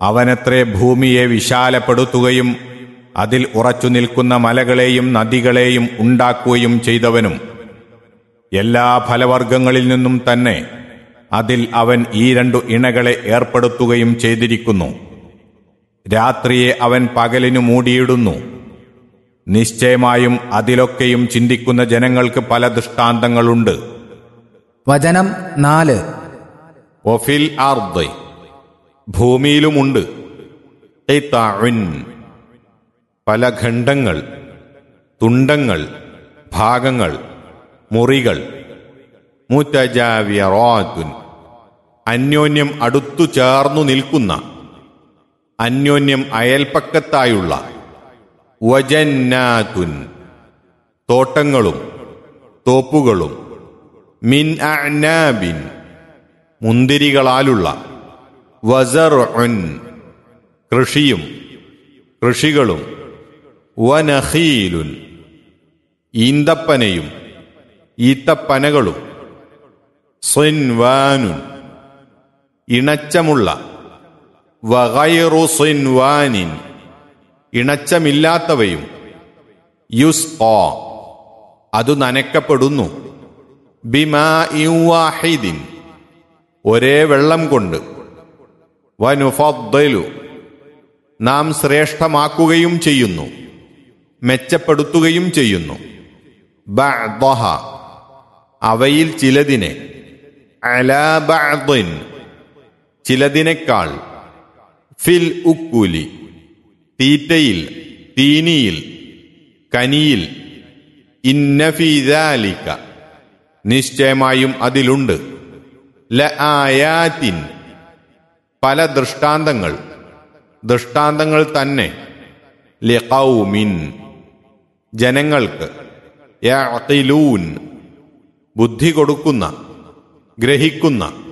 അവനത്രേ ഭൂമിയെ വിശാലപ്പെടുത്തുകയും അതിൽ ഉറച്ചു നിൽക്കുന്ന മലകളെയും നദികളെയും ഉണ്ടാക്കുകയും ചെയ്തവനും എല്ലാ ഫലവർഗങ്ങളിൽ നിന്നും തന്നെ അതിൽ അവൻ ഈ രണ്ടു ഇണകളെ ഏർപ്പെടുത്തുകയും ചെയ്തിരിക്കുന്നു രാത്രിയെ അവൻ പകലിനു മൂടിയിടുന്നു നിശ്ചയമായും അതിലൊക്കെയും ചിന്തിക്കുന്ന ജനങ്ങൾക്ക് പല ദൃഷ്ടാന്തങ്ങളുണ്ട് വചനം നാല് ഒഫിൽ ആർദ് ഭൂമിയിലുമുണ്ട് ഖിതാഉൻ, പല ഖണ്ഡങ്ങൾ തുണ്ടങ്ങൾ ഭാഗങ്ങൾ മുറികൾ മുത്തജാവിയറാത്തുൻ അന്യോന്യം അടുത്തു ചേർന്നു നിൽക്കുന്ന അന്യോന്യം അയൽപ്പക്കത്തായുള്ള വജന്നാത്തുൻ തോട്ടങ്ങളും തോപ്പുകളും മിൻ അഅ്നാബിൻ മുന്തിരികളാലുള്ള വസറുൻ കൃഷിയും കൃഷികളും വനഖീലുൻ ഈന്തപ്പനയും ഈത്തപ്പനകളും സിൻവാനുൻ ഇണച്ചമുള്ള വഗൈറു സിൻവാനിൻ ഇണച്ചമില്ലാത്തവയും യുസ് അതു നനയ്ക്കപ്പെടുന്നു ബിമാ വാഹിദിൻ ഒരേ വെള്ളം കൊണ്ട് വനുഫദ്ദലു നാം ശ്രേഷ്ഠമാക്കുകയും ചെയ്യുന്നു മെച്ചപ്പെടുത്തുകയും ചെയ്യുന്നു ബഅദഹ അവയിൽ ചിലതിനെ അലാ ബഅദിൻ ചിലതിനേക്കാൾ ഫിൽ ഉക്കുലി തീറ്റയിൽ തീനിയിൽ കനിയിൽ ഇന്നഫീദാലിക്ക നിശ്ചയമായും അതിലുണ്ട് ല ആയാത്തിൻ പല ദൃഷ്ടാന്തങ്ങൾ ദൃഷ്ടാന്തങ്ങൾ തന്നെ ലിഖൗമിൻ ജനങ്ങൾക്ക് യഅഖിലൂൻ ബുദ്ധി കൊടുക്കുന്ന ഗ്രഹിക്കുന്ന